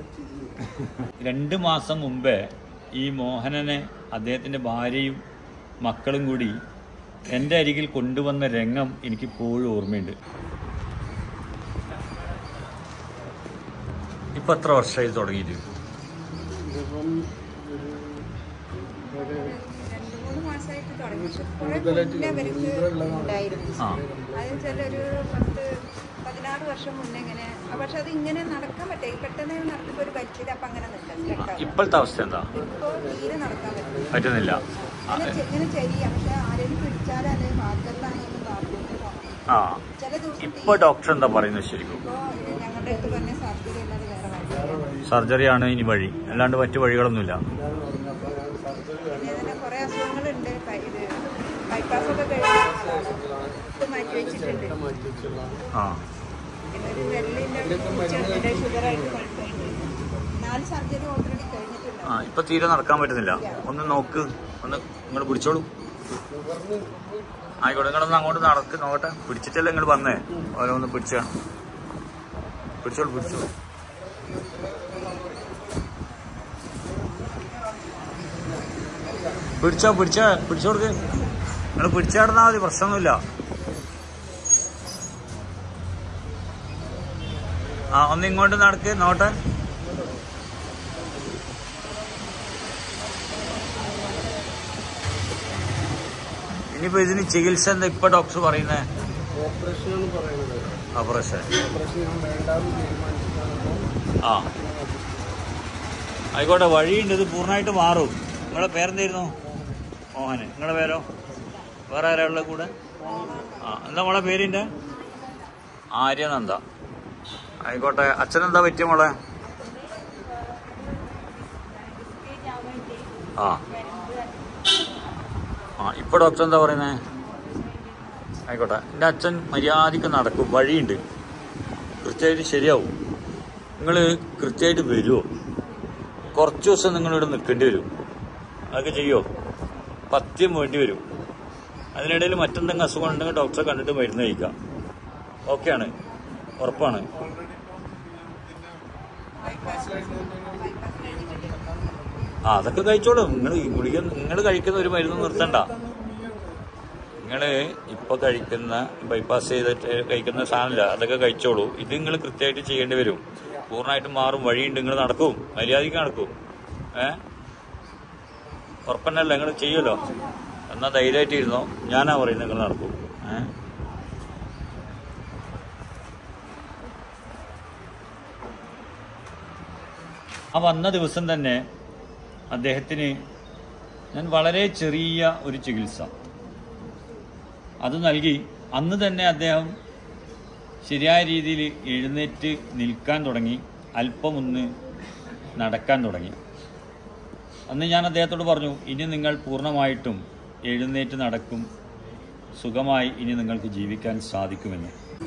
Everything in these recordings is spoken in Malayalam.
രണ്ട് മാസം മുമ്പേ ഈ മോഹനനെ അദ്ദേഹത്തിൻ്റെ ഭാര്യയും മക്കളും കൂടി എൻ്റെ അരികിൽ കൊണ്ടുവന്ന രംഗം എനിക്കിപ്പോഴും ഓർമ്മയുണ്ട് ഇപ്പൊ എത്ര വർഷമായി ഇത് തുടങ്ങിയിട്ട് ഇതിപ്പം ഒരു ഒരു രണ്ട് മൂന്ന് മാസമായിട്ട് തുടങ്ങി കുറെ മുന്നേ അവർക്ക് ഉണ്ടായിരുന്നു ആ അത് വെച്ചാൽ ഒരു പത്ത് പതിനാറ് വർഷം മുന്നേ ഇങ്ങനെ പക്ഷെ അത് ഇങ്ങനെ നടക്കാൻ പറ്റില്ല പെട്ടെന്ന് നടക്കുമ്പോൾ ഒരു വലിച്ചിട്ട് അപ്പം അങ്ങനെ നിൽക്കാം സ്റ്റക്കാവും ഇപ്പോഴത്തെ അവസ്ഥ എന്താ ഇപ്പോൾ തീരെ നടക്കാൻ പറ്റില്ല പറ്റുന്നില്ല ആ, ഇങ്ങനെ ചെ- ഇങ്ങനെ ചെയ്യാം പക്ഷെ ആരെങ്കിലും പിടിച്ചാൽ അത് വാക്കറിലാണെങ്കിലും ബാത്റൂമിൽ പോകണം ആ ചില ദിവസം ഇപ്പൊ ഡോക്ടർ എന്താ പറയുന്നത് ശരിക്കും ഇപ്പോൾ ഞങ്ങളുടെ അടുത്ത് പറഞ്ഞ സർജറി അല്ലാതെ വേറെ വഴിയില്ല സർജറിയാണ് ഇനി വഴി അല്ലാണ്ട് മറ്റു വഴികളൊന്നുമില്ല ഇതാണ് പറഞ്ഞത് അപ്പോൾ ഞാൻ സർജറി പിന്നെ ഇതിന് കുറേ അസുഖങ്ങളുണ്ട് പ- ഇത് ബൈപ്പാസ് ഒക്കെ കഴിഞ്ഞ് ഇത് മാറ്റി വെച്ചിട്ടുണ്ട് വേണ്ട മാറ്റി വെച്ചുള്ളതാണ് ആ പിന്നെ ഒരു വെള്ളിൻ്റെ ചെറുതിൻ്റെ ഷുഗറായിട്ട് കുഴപ്പമുണ്ട് നാല് സർജറി ഓൾറെഡി കഴിഞ്ഞിട്ടുണ്ട് ആ ഇപ്പൊ തീരെ നടക്കാൻ പറ്റുന്നില്ല ഒന്ന് നോക്ക് ഒന്ന് നിങ്ങൾ പിടിച്ചോളൂ ഷുഗറിന് ആയിക്കോട്ടെ നിങ്ങളൊന്ന് അങ്ങോട്ട് നടക്ക് നോക്കട്ടെ പിടിച്ചിട്ടല്ലേ നിങ്ങൾ വന്നേ ഓരോന്ന് പിടിച്ച പിടിച്ചോളൂ പിടിച്ചോളൂ പിടിച്ചോ പിടിച്ചോ പിടിച്ചു കൊടുക്ക് നിങ്ങൾ പിടിച്ചാടുന്നാ മതി പ്രശ്നമൊന്നുമില്ല ആ ഒന്ന് ഇങ്ങോട്ട് നടക്ക് നോട്ടെ ഇനിയിപ്പോ ഇതിന് ചികിത്സ എന്താ ഇപ്പൊ ഡോക്ടർ പറയുന്നേ ഓപ്പറേഷനാണ് പറയുന്നത് ഓപ്പറേഷൻ ഓപ്പറേഷൻ ഞാൻ വേണ്ടാന്ന് തീരുമാനിച്ചിട്ടാണ് ആ ആയിക്കോട്ടെ വഴിയുണ്ട് ഇത് പൂർണ്ണമായിട്ട് മാറും നിങ്ങളുടെ പേരെന്തായിരുന്നു മോഹന് നിങ്ങളുടെ പേരോ വേറെ ആരാ ഉള്ളത് കൂടെ ആ എന്താ മോളെ പേരിൻ്റെ ആര്യനന്ദ ആയിക്കോട്ടെ അച്ഛനെന്താ പറ്റിയ മോളെ ആ ആ ഇപ്പൊ ഡോക്ടർ എന്താ പറയുന്നത് ആയിക്കോട്ടെ എൻ്റെ അച്ഛൻ മര്യാദയ്ക്ക് നടക്കും വഴിയുണ്ട് കൃത്യമായിട്ട് ശരിയാവും നിങ്ങൾ കൃത്യമായിട്ട് വരുമോ കുറച്ച് ദിവസം നിങ്ങളിവിടെ നിൽക്കേണ്ടി വരും അതൊക്കെ ചെയ്യുമോ പഥ്യം വേണ്ടി വരും അതിനിടയിൽ മറ്റെന്തെങ്കിലും അസുഖം ഉണ്ടെങ്കിൽ ഡോക്ടറെ കണ്ടിട്ട് മരുന്ന് കഴിക്കാം ഓക്കെയാണ് ഉറപ്പാണ് ആ അതൊക്കെ കഴിച്ചോളൂ നിങ്ങൾ ഈ ഗുളിക നിങ്ങൾ കഴിക്കുന്ന ഒരു മരുന്ന് നിർത്തണ്ട നിങ്ങൾ ഇപ്പോൾ കഴിക്കുന്ന ബൈപ്പാസ് ചെയ്തിട്ട് കഴിക്കുന്ന സാധനമില്ല അതൊക്കെ കഴിച്ചോളൂ ഇത് നിങ്ങൾ കൃത്യമായിട്ട് ചെയ്യേണ്ടി വരും പൂർണ്ണമായിട്ടും മാറും വഴിയുണ്ട് നിങ്ങൾ നടക്കും മര്യാദയ്ക്ക് നടക്കും ഏ ഉറപ്പന്നല്ല നിങ്ങൾ ചെയ്യുമല്ലോ എന്നാൽ ധൈര്യമായിട്ട് ഇരുന്നോ ഞാനാ പറയുന്നത് നിങ്ങൾ നടക്കും ഏ ആ വന്ന ദിവസം തന്നെ അദ്ദേഹത്തിന് ഞാൻ വളരെ ചെറിയ ഒരു ചികിത്സ അത് നൽകി അന്ന് തന്നെ അദ്ദേഹം ശരിയായ രീതിയിൽ എഴുന്നേറ്റ് നിൽക്കാൻ തുടങ്ങി അല്പമൊന്ന് നടക്കാൻ തുടങ്ങി അന്ന് ഞാൻ അദ്ദേഹത്തോട് പറഞ്ഞു ഇനി നിങ്ങൾ പൂർണ്ണമായിട്ടും എഴുന്നേറ്റ് നടക്കും സുഖമായി ഇനി നിങ്ങൾക്ക് ജീവിക്കാൻ സാധിക്കുമെന്ന്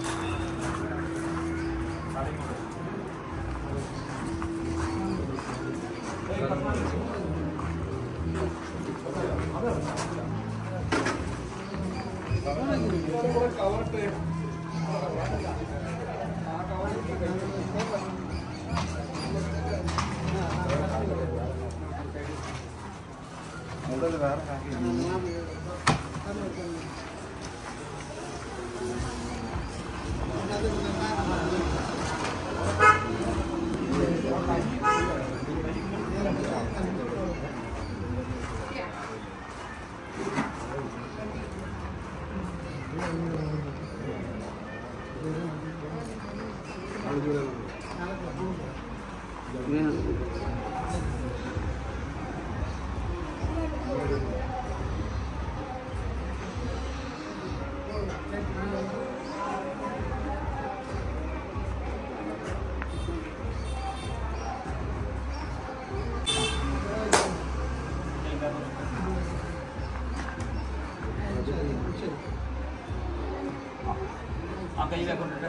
ആ കയ്യിലെ കൊണ്ടിട്ട്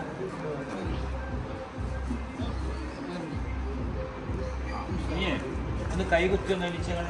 നീയേ ഒന്ന് കൈ കുത്തി ഒന്ന് അടിച്ചങ്ങള്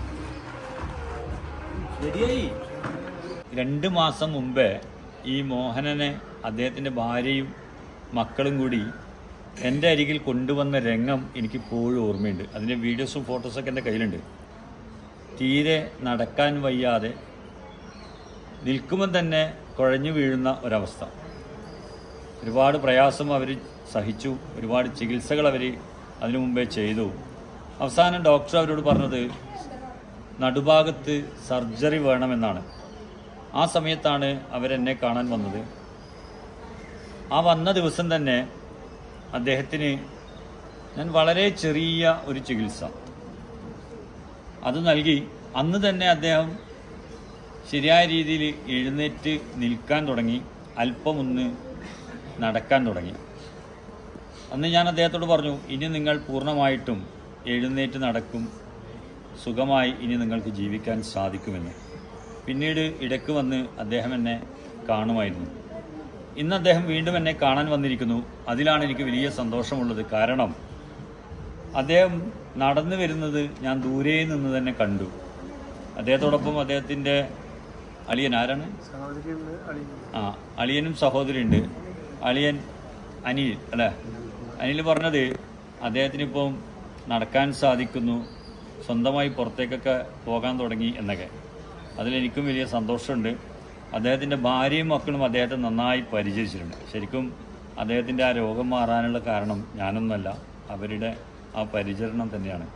ശരിയായി രണ്ട് മാസം മുമ്പേ ഈ മോഹനനെ അദ്ദേഹത്തിൻ്റെ ഭാര്യയും മക്കളും കൂടി എൻ്റെ അരികിൽ കൊണ്ടുവന്ന രംഗം എനിക്കിപ്പോഴും ഓർമ്മയുണ്ട് അതിൻ്റെ വീഡിയോസും ഫോട്ടോസൊക്കെ എൻ്റെ കയ്യിലുണ്ട് തീരെ നടക്കാൻ വയ്യാതെ നിൽക്കുമ്പോൾ തന്നെ കുഴഞ്ഞു വീഴുന്ന ഒരവസ്ഥ ഒരുപാട് പ്രയാസം അവർ സഹിച്ചു ഒരുപാട് ചികിത്സകൾ അവർ അതിനു മുമ്പേ ചെയ്തു അവസാനം ഡോക്ടർ അവരോട് പറഞ്ഞത് നടുഭാഗത്ത് സർജറി വേണമെന്നാണ് ആ സമയത്താണ് അവരെന്നെ കാണാൻ വന്നത് ആ വന്ന ദിവസം തന്നെ അദ്ദേഹത്തിന് ഞാൻ വളരെ ചെറിയ ഒരു ചികിത്സ അത് നൽകി അന്ന് തന്നെ അദ്ദേഹം ശരിയായ രീതിയിൽ എഴുന്നേറ്റ് നിൽക്കാൻ തുടങ്ങി അല്പമൊന്ന് നടക്കാൻ തുടങ്ങി അന്ന് ഞാൻ അദ്ദേഹത്തോട് പറഞ്ഞു ഇനി നിങ്ങൾ പൂർണ്ണമായിട്ടും എഴുന്നേറ്റ് നടക്കും സുഖമായി ഇനി നിങ്ങൾക്ക് ജീവിക്കാൻ സാധിക്കുമെന്ന് പിന്നീട് ഇടയ്ക്ക് വന്ന് അദ്ദേഹം എന്നെ കാണുമായിരുന്നു ഇന്ന് അദ്ദേഹം വീണ്ടും എന്നെ കാണാൻ വന്നിരിക്കുന്നു അതിലാണ് എനിക്ക് വലിയ സന്തോഷമുള്ളത് കാരണം അദ്ദേഹം നടന്നു വരുന്നത് ഞാൻ ദൂരെ നിന്ന് തന്നെ കണ്ടു അദ്ദേഹത്തോടൊപ്പം അദ്ദേഹത്തിൻ്റെ അളിയൻ ആരാണ് സഹോദരിയുണ്ട് അളിയുണ്ട് ആ അളിയനും സഹോദരിയുണ്ട് അളിയൻ അനിൽ അല്ലേ അനിൽ പറഞ്ഞത് അദ്ദേഹത്തിന് ഇപ്പം നടക്കാൻ സാധിക്കുന്നു സ്വന്തമായി പുറത്തേക്കൊക്കെ പോകാൻ തുടങ്ങി എന്നൊക്കെ അതിലെനിക്കും വലിയ സന്തോഷമുണ്ട് അദ്ദേഹത്തിൻ്റെ ഭാര്യയും മക്കളും അദ്ദേഹത്തെ നന്നായി പരിചരിച്ചിട്ടുണ്ട് ശരിക്കും അദ്ദേഹത്തിൻ്റെ ആ രോഗം മാറാനുള്ള കാരണം ഞാനൊന്നുമല്ല അവരുടെ ആ പരിചരണം തന്നെയാണ്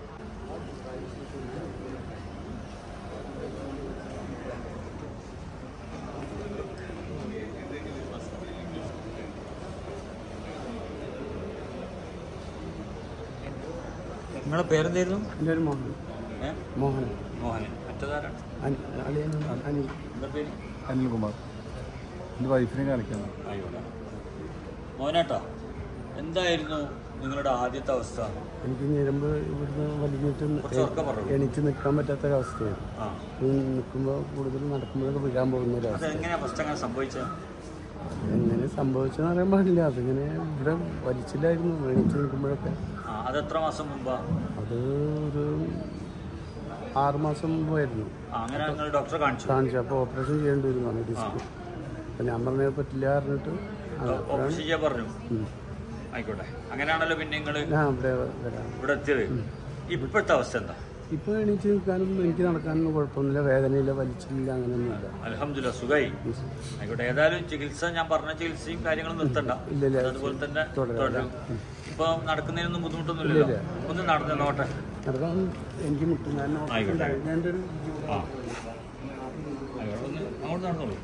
നിങ്ങളുടെ പേരെന്തായിരുന്നു എൻ്റെ ഒരു മോഹൻ ഏ? മോഹൻ മോഹനൻ മറ്റേതാരാണ് അനി- അളിയൻ അനിൽ എന്താ പേര് അനിൽകുമാർ എൻ്റെ വൈഫിനെ കാണിക്കണം ആയിക്കോട്ടെ മോനേട്ടാ എന്തായിരുന്നു നിങ്ങളുടെ ആദ്യത്തെ അവസ്ഥ എനിക്ക് ഞരമ്പ് ഇവിടുന്ന് വലിഞ്ഞിട്ട് കുറച്ച് ഉറക്കെ പറഞ്ഞു എണീറ്റ് നിൽക്കാൻ പറ്റാത്ത ഒരവസ്ഥയാണ് ആ നിൽക്കുമ്പോൾ കൂടുതൽ നടക്കുമ്പോഴൊക്കെ വീഴാൻ പോകുന്ന അത് ഒരവസ്ഥ എങ്ങനെയാ ഫസ്റ്റ് അങ്ങനെ സംഭവിച്ചത് എങ്ങനെ സംഭവിച്ചെന്ന് അറിയാൻ പാടില്ല അതിങ്ങനെ ഇവിടെ വലിച്ചില്ലായിരുന്നു എണീറ്റ് നിൽക്കുമ്പോഴൊക്കെ ആ അത് എത്ര മാസം മുമ്പാ അത് ഒരു ആറ് മാസം മുമ്പായിരുന്നു ആ, അങ്ങനെ നിങ്ങൾ ഡോക്ടറെ കാണിച്ചു കാണിച്ചു അപ്പോൾ ഓപ്പറേഷൻ ചെയ്യേണ്ടി വരും പറഞ്ഞു ഡിസ്ക് അപ്പം ഞാൻ പറഞ്ഞത് പറ്റില്ല പറഞ്ഞിട്ട് ആ, ഓപ്പറേഷൻ ചെയ്യാൻ പറഞ്ഞു ഉം. ആയിക്കോട്ടെ അങ്ങനെയാണല്ലോ പിന്നെ നിങ്ങൾ ഞാൻ ഇവിടെ വരാം ഇവിടെ എത്തിയത് ഇപ്പോഴത്തെ അവസ്ഥ എന്താ ഇപ്പോൾ എണീറ്റ് നിൽക്കാനും എനിക്ക് നടക്കാനൊന്നും കുഴപ്പമൊന്നുമില്ല വേദനയില്ല വലിച്ചില്ല അങ്ങനെയൊന്നുമില്ല അലഹമില്ല സുഖായി ആയിക്കോട്ടെ ഏതായാലും ചികിത്സ ഞാൻ പറഞ്ഞ ചികിത്സയും കാര്യങ്ങളും നിർത്തണ്ട ഇല്ല, ഇല്ല. അതുപോലെ തന്നെ തുടരാം. തുടരാം ഇപ്പൊ നടക്കുന്നതിനൊന്നും ബുദ്ധിമുട്ടൊന്നുമില്ലല്ലോ ഒന്ന് നടന്ന് നോട്ടെ നടക്കാൻ എനിക്ക് മുട്ടും ഞാൻ ആയിക്കോട്ടെ. ഞാൻ എൻ്റെ ഒരു ആ ആയിക്കോട്ടെ ഒന്ന് അങ്ങോട്ട് നടന്നോളൂ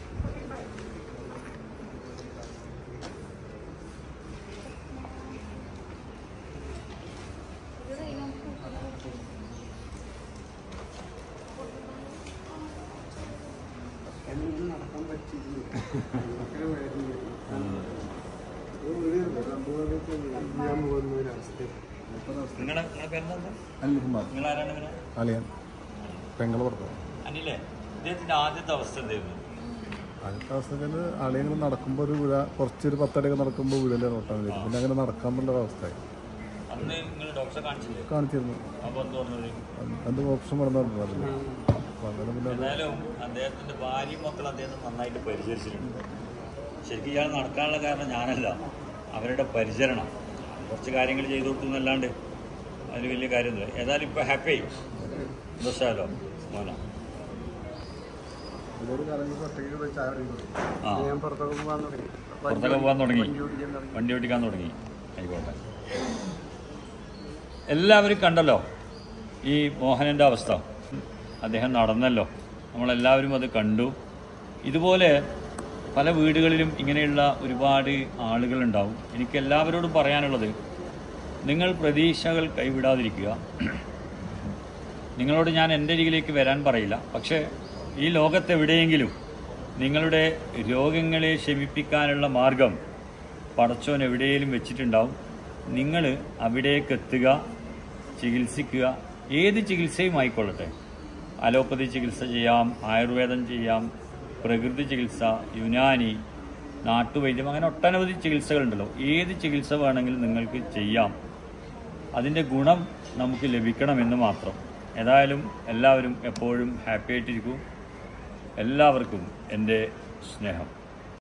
എനിക്ക് നടക്കാൻ പറ്റിയിരുന്നു ഭയങ്കര വേദനയായിരുന്നു. ഒരു സംഭവമൊക്കെ ചെയ്യാൻ പോകുന്ന ഒരവസ്ഥ നിങ്ങളുടെ നിങ്ങളുടെ പേരെന്താ അനിൽകുമാർ നിങ്ങൾ ആരാണ് ഇങ്ങനെ അളിയൻ പെങ്ങളെ പുറത്ത് അനിലേ ഇദ്ദേഹത്തിന്റെ ആദ്യത്തെ അവസ്ഥ എന്തായിരുന്നു ആദ്യത്തെ അവസ്ഥയിൽ അളിയങ്ങൾ നടക്കുമ്പോൾ ഒരു വിഴ കുറച്ചൊരു പത്തടിയൊക്കെ നടക്കുമ്പോൾ വീഴലാണ് ഓട്ടാൻ വരും പിന്നെ അങ്ങനെ നടക്കാൻ പറ്റുന്ന അവസ്ഥയായി അന്ന് നിങ്ങൾ ഡോക്ടറെ കാണിച്ചില്ലേ കാണിച്ചിരുന്നു അപ്പൊ എന്ത് പറഞ്ഞത് എന്ത് ഓപ്ഷൻ പറഞ്ഞിട്ടുണ്ട് അതിൽ അപ്പോൾ അങ്ങനെ പിന്നെ അത് എന്തായാലും അദ്ദേഹത്തിന്റെ ഭാര്യയും മക്കൾ അദ്ദേഹത്തെ നന്നായിട്ട് പരിചരിച്ചിട്ടുണ്ട് ശരിക്കും ഇയാൾ നടക്കാനുള്ള കാരണം ഞാനല്ല അവരുടെ പരിചരണം കുറച്ച് കാര്യങ്ങൾ ചെയ്തു കൊടുത്തു എന്നല്ലാണ്ട് അതിൽ വലിയ കാര്യമൊന്നുമില്ല ഏതായാലും ഇപ്പൊ ഹാപ്പി ആയി സന്തോഷമായല്ലോ മോന ഇതൊരു കാലം ഒറ്റയ്ക്ക് പോയി ചായ കുടിക്കും. ആ ഞാൻ പുറത്തൊക്കെ പോകാൻ തുടങ്ങി പുറത്തൊക്കെ പോകാൻ തുടങ്ങി വണ്ടി ഓടിക്കാൻ തുടങ്ങി വണ്ടി ഓടിക്കാൻ തുടങ്ങി ആയിക്കോട്ടെ എല്ലാവരും കണ്ടല്ലോ ഈ മോഹനൻ്റെ അവസ്ഥ അദ്ദേഹം നടന്നല്ലോ നമ്മളെല്ലാവരും അത് കണ്ടു ഇതുപോലെ പല വീടുകളിലും ഇങ്ങനെയുള്ള ഒരുപാട് ആളുകളുണ്ടാവും എനിക്ക് എല്ലാവരോടും പറയാനുള്ളത് നിങ്ങൾ പ്രതീക്ഷകൾ കൈവിടാതിരിക്കുക നിങ്ങളോട് ഞാൻ എൻ്റെ അരികിലേക്ക് വരാൻ പറയില്ല പക്ഷേ ഈ ലോകത്തെവിടെയെങ്കിലും നിങ്ങളുടെ രോഗങ്ങളെ ശമിപ്പിക്കാനുള്ള മാർഗം പടച്ചോൻ എവിടെയെങ്കിലും വെച്ചിട്ടുണ്ടാവും നിങ്ങൾ അവിടേക്ക് എത്തുക ചികിത്സിക്കുക ഏത് ചികിത്സയും ആയിക്കൊള്ളട്ടെ അലോപ്പതി ചികിത്സ ചെയ്യാം ആയുർവേദം ചെയ്യാം പ്രകൃതി ചികിത്സ യുനാനി നാട്ടുവൈദ്യം അങ്ങനെ ഒട്ടനവധി ചികിത്സകളുണ്ടല്ലോ ഏത് ചികിത്സ വേണമെങ്കിലും നിങ്ങൾക്ക് ചെയ്യാം അതിൻ്റെ ഗുണം നമുക്ക് ലഭിക്കണമെന്ന് മാത്രം ഏതായാലും എല്ലാവരും എപ്പോഴും ഹാപ്പി ആയിട്ടിരിക്കൂ എല്ലാവർക്കും എൻ്റെ സ്നേഹം